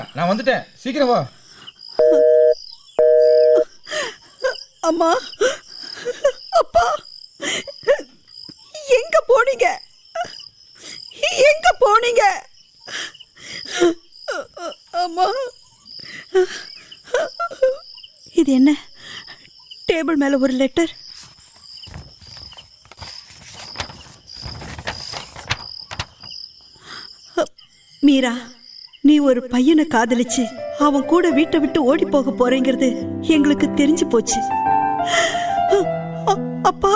நான் வந்துட்டேன் சீக்கிரம் வா அம்மா அப்பா எங்க போனீங்க எங்க போனீங்க அம்மா இது என்ன டேபிள் மேல ஒரு லெட்டர் மீரா நீ ஒரு பையனை காதலிச்சு அவன் கூட வீட்டை விட்டு ஓடி போக போறேங்கிறது எங்களுக்கு தெரிஞ்சு போச்சு அ- அப்பா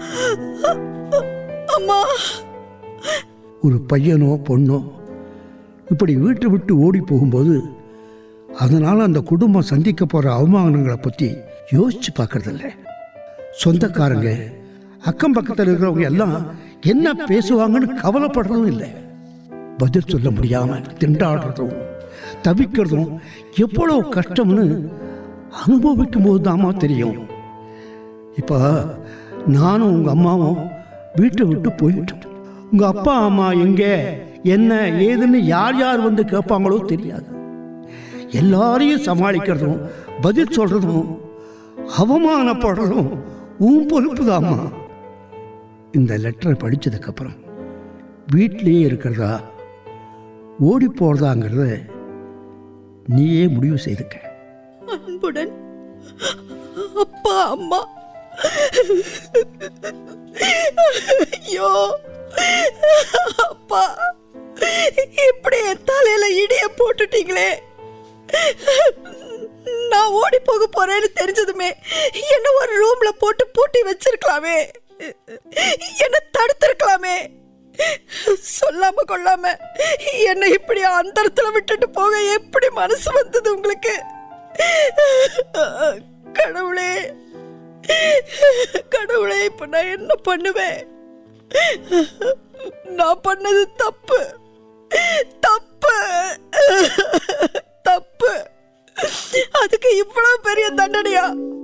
அம்மா ஒரு பையனோ பொண்ணோ இப்படி வீட்டை விட்டு ஓடி போகும்போது அதனால் அந்த குடும்பம் சந்திக்க போகிற அவமானங்களை பற்றி யோசிச்சு பார்க்கறதில்ல சொந்தக்காரங்க அக்கம் பக்கத்தில் இருக்கிறவங்க எல்லாம் என்ன பேசுவாங்கன்னு கவலைப்படுறதும் இல்லை பதில் சொல்ல முடியாமல் திண்டாடுறதும் தவிக்கிறதும் எவ்வளோ கஷ்டம்னு அனுபவிக்கும் போது தாமா தெரியும் இப்போ நானும் உங்கள் அம்மாவும் வீட்டை விட்டு போயிட்டோம் உங்கள் அப்பா அம்மா எங்கே என்ன ஏதுன்னு யார் யார் வந்து கேட்பாங்களோ தெரியாது எல்லாரையும் சமாளிக்கிறதும் பதில் சொல்கிறதும் அவமானப்படுறதும் உன் பொறுப்பு இந்த லெட்டரை படித்ததுக்கப்புறம் வீட்டிலேயே இருக்கிறதா ஓடி போகிறதாங்கிறத நீயே முடிவு செய்துக்க அன்புடன் அப்பா அம்மா ஐயோ அப்பா இப்படி என் தலையில இடிய போட்டுட்டீங்களே நான் ஓடி போக போறேன்னு தெரிஞ்சதுமே என்ன ஒரு ரூம்ல போட்டு பூட்டி வச்சிருக்கலாமே என்ன தடுத்திருக்கலாமே சொல்லாம கொள்ளாம என்னை இப்படி அந்தரத்துல விட்டுட்டு போக எப்படி மனசு வந்தது உங்களுக்கு கடவுளே கடவுளே இப்ப நான் என்ன பண்ணுவேன் நான் பண்ணது தப்பு தப்பு தப்பு அதுக்கு இவ்வளவு பெரிய தண்டனையா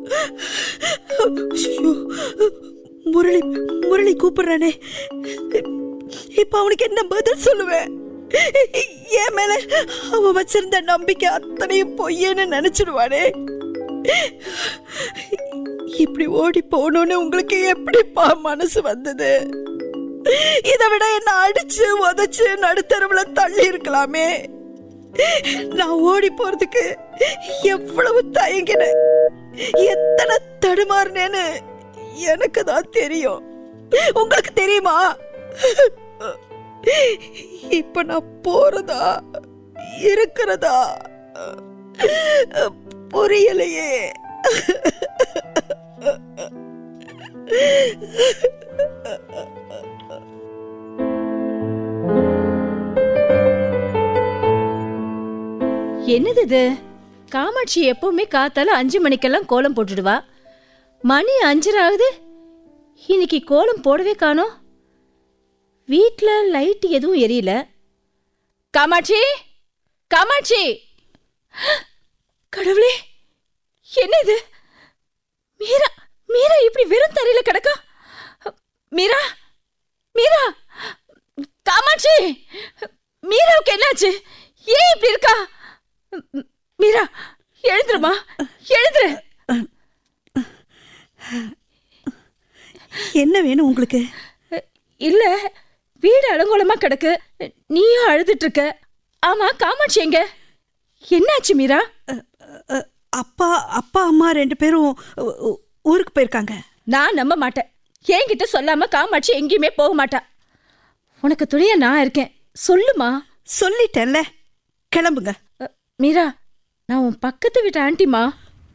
ஐயோ, முரளி முரளி கூப்பிடுறானே இப்ப அவனுக்கு என்ன பதில் சொல்லுவேன் என் மேல அவன் வச்சிருந்த நம்பிக்கை அத்தனையும் பொய்யன்னு நினைச்சிடுவானே இப்படி ஓடி போகணும்னு உங்களுக்கு எப்படிப்பா மனசு வந்தது இதை விட என்ன அடிச்சு உதைச்சு நடுத்தருவுல தள்ளி இருக்கலாமே நான் ஓடி போறதுக்கு எவ்வளவு தயங்கினேன் எத்தனை தடுமாறினேன்னு எனக்கு தான் தெரியும் உங்களுக்கு தெரியுமா இப்ப நான் போறதா இருக்கிறதா புரியலையே என்னது இது காமாட்சி எப்பவுமே காத்தால அஞ்சு மணிக்கெல்லாம் கோலம் போட்டுடுவா மணி அஞ்சரை ஆகுது இன்னைக்கு கோலம் போடவே காணோம் வீட்டில் லைட் எதுவும் எரியல காமாட்சி காமாட்சி கடவுளே என்ன இது மீரா மீரா இப்படி வெறும் தரையில கிடக்கா மீரா மீரா காமாட்சி மீராவுக்கு என்னாச்சு ஏன் இப்படி இருக்கா ம், மீரா எழுந்துருமா எழுந்துரு என்ன வேணும் உங்களுக்கு இல்ல வீடு அலங்கோலமா கிடக்கு நீயும் அழுதுட்டு இருக்க ஆமா காமாட்சி எங்க என்னாச்சு மீரா அ, அப்பா அப்பா அம்மா ரெண்டு பேரும் ஊ- ஊ- ஊருக்கு போயிருக்காங்க நான் நம்ப மாட்டேன் என்கிட்ட சொல்லாம காமாட்சி எங்கேயுமே போக மாட்டா உனக்கு துணையா நான் இருக்கேன் சொல்லுமா சொல்லிட்டேன்ல கிளம்புங்க அ, மீரா நான் உன் பக்கத்து வீட்டு ஆண்டிமா